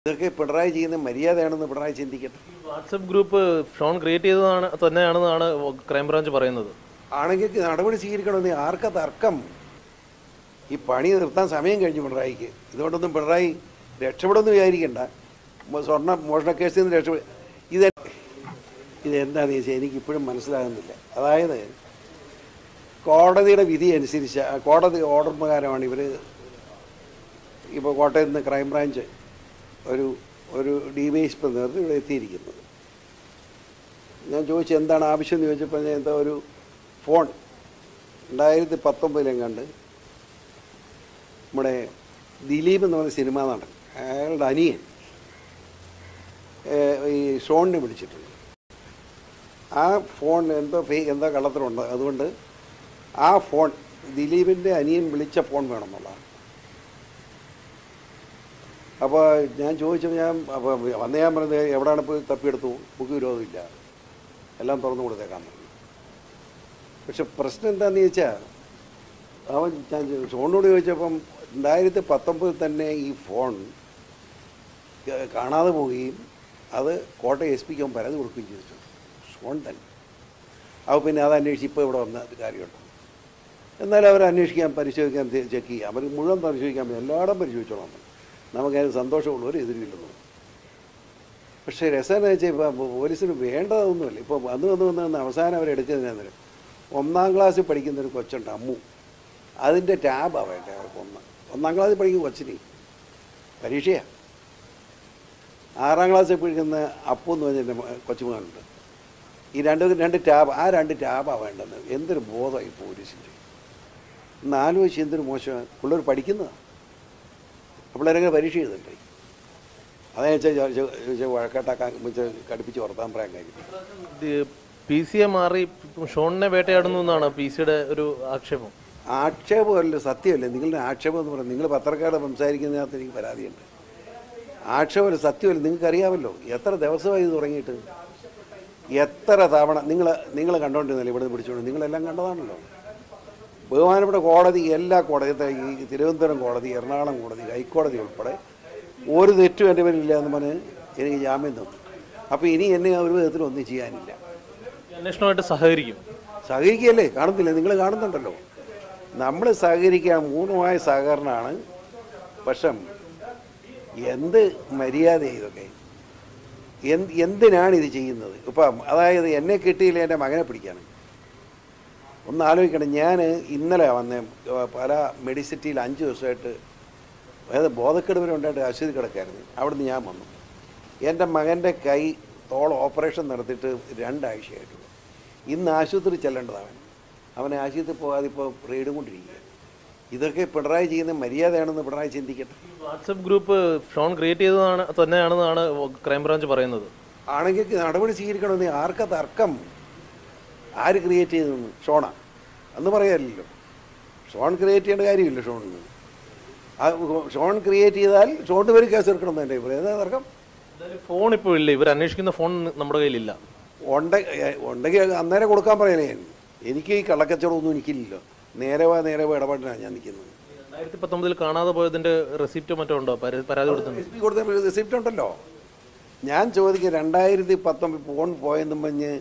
ഇതൊക്കെ പിണറായി ചെയ്യുന്ന മര്യാദയാണെന്ന് പിണറായി ചിന്തിക്കട്ടെ വാട്സപ്പ് ഗ്രൂപ്പ് ഷോൺ ക്രിയേറ്റ് ചെയ്തതാണ് തന്നെയാണെന്നാണ് ക്രൈംബ്രാഞ്ച് പറയുന്നത് ആണെങ്കിൽ നടപടി സ്വീകരിക്കണമെന്ന് ആർക്കാ തർക്കം ഈ പണി നിർത്താൻ സമയം കഴിഞ്ഞു പിണറായിക്ക് ഇതുകൊണ്ടൊന്നും പിണറായി രക്ഷപ്പെടുമെന്ന് വിചാരിക്കണ്ട മ- സ്വർണ്ണ മോഷണ കേസിൽ നിന്ന് രക്ഷപ്പെടും ഇത് ഇതെന്താണെന്ന് ചോദിച്ചാൽ എനിക്കിപ്പോഴും മനസ്സിലാകുന്നില്ല അതായത് കോടതിയുടെ വിധി അനുസരിച്ച് ആ കോടതി ഓർഡർ പ്രകാരമാണ് ഇവർ ഇപ്പോൾ കോട്ടയത്ത് നിന്ന് ക്രൈംബ്രാഞ്ച് ഒരു ഒരു ഡി വൈ എസ് പി നേതൃത്വം ഇവിടെ എത്തിയിരിക്കുന്നത് ഞാൻ ചോദിച്ചു എന്താണ് ആവശ്യം എന്ന് ചോദിച്ചപ്പോൾ ഞാൻ എന്താ ഒരു ഫോൺ രണ്ടായിരത്തി പത്തൊമ്പതിലും കണ്ട് നമ്മുടെ ദിലീപ് എന്ന് പറഞ്ഞ സിനിമാ നടൻ അയാളുടെ അനിയൻ ഏഹ്, ഈ ഷോണിനെ വിളിച്ചിട്ടുണ്ട് ആ ഫോൺ എന്തോ ഫേക്ക് എന്തോ കള്ളത്തരമുണ്ട് അതുകൊണ്ട് ആ ഫോൺ ദിലീപിൻ്റെ അനിയൻ വിളിച്ച ഫോൺ വേണമെന്നുള്ളതാണ് അപ്പോൾ ഞാൻ ചോദിച്ചപ്പോൾ ഞാൻ അപ്പോൾ വന്ന് ഞാൻ പറഞ്ഞത് എവിടെയാണ് പോയി തപ്പിയെടുത്തു ബുക്ക് വിരോധമില്ല എല്ലാം തുറന്നു കൊടുത്തേക്കാൻ പറഞ്ഞു പക്ഷെ പ്രശ്നം എന്താണെന്ന് ചോദിച്ചാൽ അവൻ ഞാൻ ചോ- ഷോണിനോട് ചോദിച്ചപ്പം രണ്ടായിരത്തി പത്തൊമ്പതിൽ തന്നെ ഈ ഫോൺ ക- കാണാതെ പോവുകയും അത് കോട്ടയം എസ് പിക്ക് അവൻ പരാതി കൊടുക്കുകയും ചെയ്തിട്ടുണ്ട് ഷോൺ തന്നെ അപ്പോൾ പിന്നെ അത് അന്വേഷിച്ച് ഇപ്പോൾ ഇവിടെ വന്ന കാര്യമുണ്ട് എന്നാലും അവർ അന്വേഷിക്കാൻ പരിശോധിക്കാൻ തെ- ചെക്ക് ചെയ്യാം അവർ മുഴുവൻ പരിശോധിക്കാൻ പറ്റും എല്ലായിടം പരിശോധിച്ചോളാം പറഞ്ഞു. നമുക്കതിന് സന്തോഷമുള്ള ഒരു എതിരില്ലെന്ന് പക്ഷേ രസം എന്ന് വെച്ചാൽ ഇപ്പോൾ പോലീസിന് വേണ്ടതൊന്നുമില്ല ഇപ്പോൾ വന്ന് വന്ന് വന്ന് വന്ന് അവസാനം അവർ എടുക്കുന്നതിന് ഒന്നാം ക്ലാസ്സിൽ പഠിക്കുന്ന ഒരു കൊച്ചുണ്ട് അമ്മു അതിൻ്റെ ടാബാണ് വേണ്ടത് അവർക്ക് ഒന്ന് ഒന്നാം ക്ലാസ്സിൽ പഠിക്കുന്ന കൊച്ചിന് പരീക്ഷയാണ് ആറാം ക്ലാസ്സിൽ പഠിക്കുന്ന അപ്പു എന്ന് പറഞ്ഞ എൻ്റെ മ- കൊച്ചുമകനുണ്ട് ഈ രണ്ട് രണ്ട് ടാബ് ആ രണ്ട് ടാബാണ് വേണ്ടത് എന്തൊരു ബോധമായി പോലീസിൻ്റെ ഒന്ന് ആലോചിച്ച് എന്തൊരു മോശമാണ് പിള്ളേർ പഠിക്കുന്നതാണ് പിള്ളേരങ്ങനെ പരീക്ഷ എഴുതണ്ടേ അതാ വെച്ചാൽ വഴക്കാട്ടാക്കാൻ വെച്ച് കടുപ്പിച്ച് വർത്താൻ പറയാൻ കാര്യം പി സി എ മാറി ഷോണിനെ വേട്ടയാടുന്നു എന്നാണ് പി സിയുടെ ഒരു ആക്ഷേപം ആക്ഷേപമല്ല സത്യമല്ലേ നിങ്ങളുടെ ആക്ഷേപം എന്ന് പറയുന്നത് നിങ്ങൾ പത്രക്കാരെ സംസാരിക്കുന്നതിനകത്ത് എനിക്ക് പരാതിയുണ്ട് ആക്ഷേപമല്ല സത്യമല്ല നിങ്ങൾക്ക് അറിയാമല്ലോ എത്ര ദിവസമായി ഇത് തുടങ്ങിയിട്ട് എത്ര തവണ നിങ്ങൾ നിങ്ങൾ കണ്ടോണ്ടിരുന്നല്ലേ ഇവിടെ പിടിച്ചോണ്ട് നിങ്ങളെല്ലാം കണ്ടതാണല്ലോ ബഹുമാനപ്പെട്ട കോടതി എല്ലാ കോടതി ഈ തിരുവനന്തപുരം കോടതി എറണാകുളം കോടതി ഹൈക്കോടതി ഉൾപ്പെടെ ഒരു തെറ്റും എൻ്റെ പേരില്ല എന്ന് പറഞ്ഞ് എനിക്ക് ജാമ്യം തന്നു അപ്പോൾ ഇനി എന്നെ ഒരു വിധത്തിലും ഒന്നും ചെയ്യാനില്ല അന്വേഷണമായിട്ട് സഹകരിക്കും സഹകരിക്കുകയല്ലേ കാണുന്നില്ല നിങ്ങൾ കാണുന്നുണ്ടല്ലോ നമ്മൾ സഹകരിക്കാൻ പൂർണ്ണമായ സഹകരണമാണ് പക്ഷെ എന്ത് മര്യാദ ഇതൊക്കെ എന്ത് എന്തിനാണ് ഇത് ചെയ്യുന്നത് ഇപ്പം അതായത് എന്നെ കിട്ടിയില്ല എൻ്റെ മകനെ പിടിക്കാണ് ഒന്ന് ആലോചിക്കണം ഞാൻ ഇന്നലെ വന്നേ പല മെഡിസിറ്റിയിൽ അഞ്ച് ദിവസമായിട്ട് അതായത് ബോധക്കേട് വരെ ഉണ്ടായിട്ട് ആശുപത്രി കിടക്കായിരുന്നു അവിടുന്ന് ഞാൻ വന്നു എൻ്റെ മകൻ്റെ കൈ തോൾ ഓപ്പറേഷൻ നടത്തിയിട്ട് രണ്ടാഴ്ചയായിട്ടുള്ളൂ ഇന്ന് ആശുപത്രി ചെല്ലേണ്ടതാണ് അവനെ ആശുപത്രി പോകാതെ ഇപ്പോൾ റെയ്ഡും കൊണ്ടിരിക്കുക ഇതൊക്കെ പിണറായി ചെയ്യുന്ന മര്യാദയാണെന്ന് പിണറായി ചിന്തിക്കട്ടെ വാട്സപ്പ് ഗ്രൂപ്പ് ഷോൺ ക്രിയേറ്റ് ചെയ്തതാണ് തന്നെയാണെന്നാണ് ക്രൈംബ്രാഞ്ച് പറയുന്നത് ആണെങ്കിൽ നടപടി സ്വീകരിക്കണമെന്ന് ആർക്കാ തർക്കം ആര് ക്രിയേറ്റ് ചെയ്തെന്ന് ഷോണ അന്ന് പറയാറില്ലല്ലോ ഷോൺ ക്രിയേറ്റ് ചെയ്യേണ്ട കാര്യമില്ല ഷോണിന് ആ ഷോൺ ക്രിയേറ്റ് ചെയ്താൽ ഷോണിന് പേര് കേസ് എടുക്കണം എൻ്റെ അഭിപ്രായം എന്താ തർക്കം ഫോൺ ഇപ്പോൾ ഇല്ല ഇവർ അന്വേഷിക്കുന്ന ഫോൺ നമ്മുടെ കയ്യിലില്ല ഉണ്ട ഉണ്ടെങ്കിൽ അന്നേരം കൊടുക്കാൻ പറയലേ ഞാൻ എനിക്ക് ഈ കള്ളക്കച്ചവടമൊന്നും എനിക്കില്ലല്ലോ നേരെ വാ നേരെ വാ ഇടപാടിനാണ് ഞാൻ നിൽക്കുന്നത് രണ്ടായിരത്തി പത്തൊമ്പതിൽ കാണാതെ പോയതിന്റെ റെസിപ്റ്റോ മറ്റോ ഉണ്ടോ പര- പരാതി കൊടുത്തിട്ടുണ്ട് എസ് പി കൊടുത്ത റെസിപ്റ്റ് ഉണ്ടല്ലോ ഞാൻ ചോദിക്കും രണ്ടായിരത്തി പത്തൊമ്പത് ഫോൺ പോയെന്നും പറഞ്ഞ്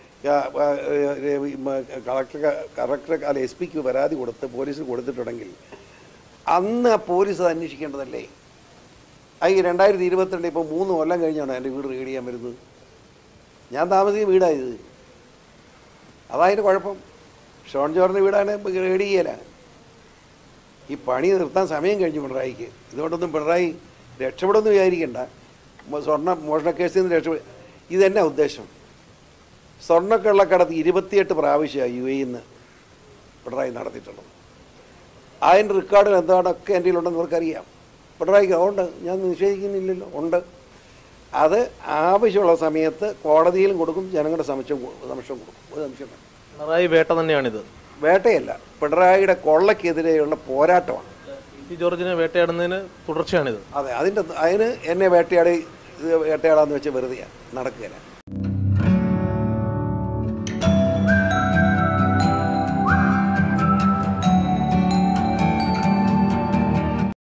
കളക്ടർ കളക്ടർ അല്ല എസ് പിക്ക് പരാതി കൊടുത്ത് പോലീസിന് കൊടുത്തിട്ടുണ്ടെങ്കിൽ അന്ന് ആ പോലീസ് അത് അന്വേഷിക്കേണ്ടതല്ലേ ആ ഈ രണ്ടായിരത്തി ഇരുപത്തിരണ്ട് ഇപ്പോൾ മൂന്ന് കൊല്ലം കഴിഞ്ഞാണ് എൻ്റെ വീട് റീഡ് ചെയ്യാൻ വരുന്നത് ഞാൻ താമസിക്കുന്ന വീടായത് അതായതിൻ്റെ കുഴപ്പം ഷോൺ ജോറിൻ്റെ വീടാണ് റീഡ് ചെയ്യല ഈ പണി നിർത്താൻ സമയം കഴിഞ്ഞു പിണറായിക്ക് ഇതുകൊണ്ടൊന്നും പിണറായി രക്ഷപ്പെടുമെന്ന് വിചാരിക്കണ്ട മ- സ്വർണ്ണ മോഷണ കേസിൽ നിന്ന് രക്ഷപ്പെടും ഇതെന്നാ ഉദ്ദേശം സ്വർണ്ണക്കള്ളക്കടത്ത് ഇരുപത്തിയെട്ട് പ്രാവശ്യമായി യു എയിൽ നിന്ന് പിണറായി നടത്തിയിട്ടുള്ളത് അതിൻ്റെ റെക്കോർഡിൽ എന്താണൊക്കെ എൻ്റെ കയ്യിലുണ്ടെന്ന് അവർക്കറിയാം പിണറായിക്ക് അതുകൊണ്ട് ഞാൻ നിഷേധിക്കുന്നില്ലല്ലോ ഉണ്ട് അത് ആവശ്യമുള്ള സമയത്ത് കോടതിയിലും കൊടുക്കും ജനങ്ങളുടെ സമക്ഷം സമക്ഷം കൊടുക്കും ഒരു സംശയം വേണ്ട. പിണറായി വേട്ട തന്നെയാണിത് വേട്ടയല്ല പിണറായിയുടെ കൊള്ളക്കെതിരെയുള്ള പോരാട്ടമാണ് പി ജോർജിനെ വേട്ടയാടുന്നതിന് തുടർച്ചയാണിത് അതെ അതിൻ്റെ അതിന് എന്നെ വേട്ടയാടി ഇത് വേട്ടയാടാന്ന് വെച്ചാൽ വെറുതെയാണ് നടക്കുകയില്ല